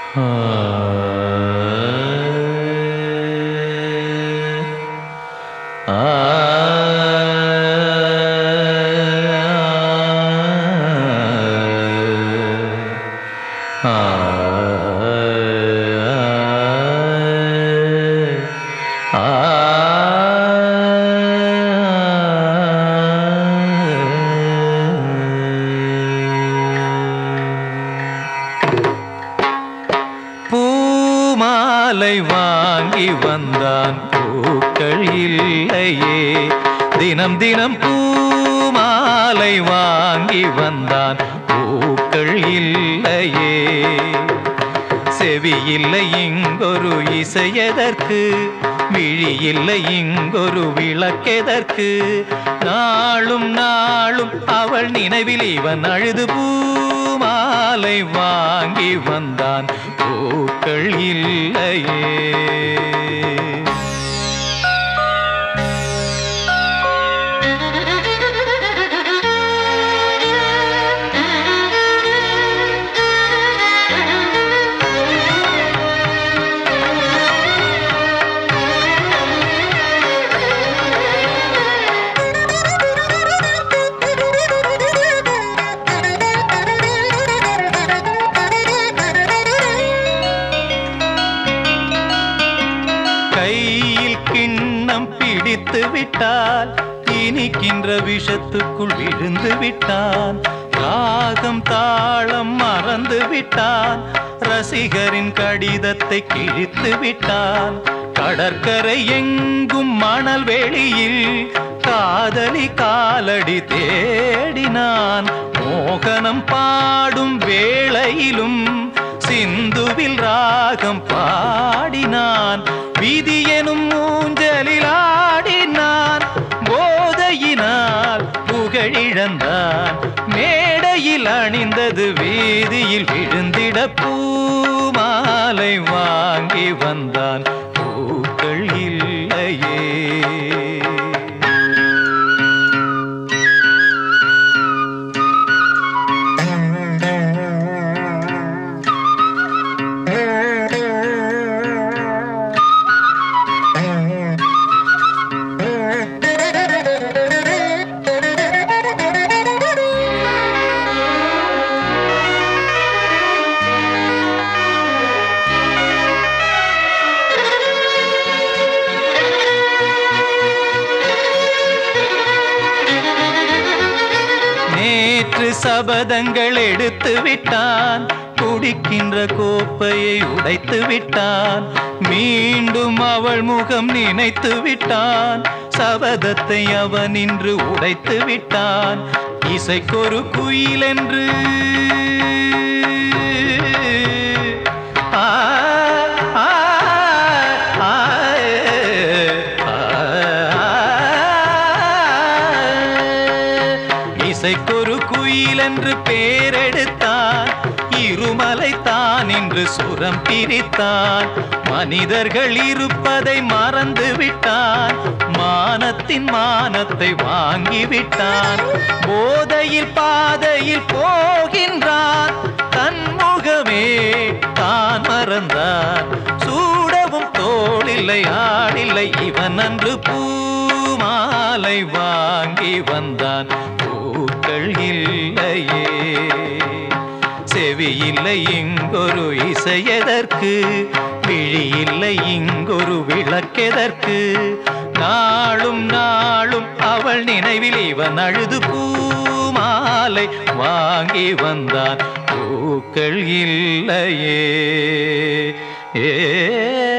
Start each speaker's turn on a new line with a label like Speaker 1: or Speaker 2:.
Speaker 1: பூமாலை வாங்கி வந்தான் பூக்கள் இல்லையே தினம் தினம் பூமாலை வாங்கி வந்தான் பூக்கள் இல்லையே செவி இல்லை இங்கொரு இசையதற்கு விழி இல்லை இங்கொரு விளக்கெதற்கு நாளும் நாளும் அவள் நினைவில் இவன் அழுது பூமாலை வாங்கி வந்தான் பூக்கள் இல்லையே கையில் கிண்ணம் பிடித்து விட்டால் இனிக்கின்ற விஷத்துக்குள் விழுந்து விட்டான் ராகம் தாளம் மறந்து விட்டான் ரசிகரின் கடிதத்தை கிழித்து விட்டான் கடற்கரை எங்கும் மணல் வெளியில் காதலி காலடி தேடினான் மோகனம் பாடும் வேளையிலும் சிந்துவில் ராகம் பாடினான் விதி எனும் மூஞ்சலில் ஆடினான் போதையினால் புகழிழந்தான் மேடையில் அணிந்தது வீதியில் விழுந்திட பூமாலை வாங்கி வந்தான் பூக்கள் இல்லையே நேற்று சபதங்கள் எடுத்து விட்டான் குடிக்கின்ற கோப்பையை உடைத்து விட்டான் மீண்டும் அவள் முகம் நினைத்து விட்டான் சபதத்தை அவன் இன்று உடைத்து விட்டான் இசைக்கொரு குயில் என்று ஆ, ஆ, ஆ, இசைக்கொரு குயில் என்று பேரெடுத்தான் இருமலை தான் என்று சுரம் பிரித்தான் மனிதர்கள் இருப்பதை மறந்து விட்டான் மானத்தின் மானத்தை வாங்கி விட்டான் போதையில் பாதையில் போகின்றான் தன்முகமே தான் மறந்தான் சூடவும் தோளில்லை ஆடில்லை இவன் அன்று பூமாலை வாங்கி வந்தான் பூக்கள் இல்லையே செவி இல்லை இங்கொரு இசையதற்கு விழி இல்லை இங்கொரு விளக்கெதற்கு நாளும் நாளும் அவள் நினைவில் இவன் அழுது பூமாலை வாங்கி வந்தான் பூக்கள் இல்லையே ஏ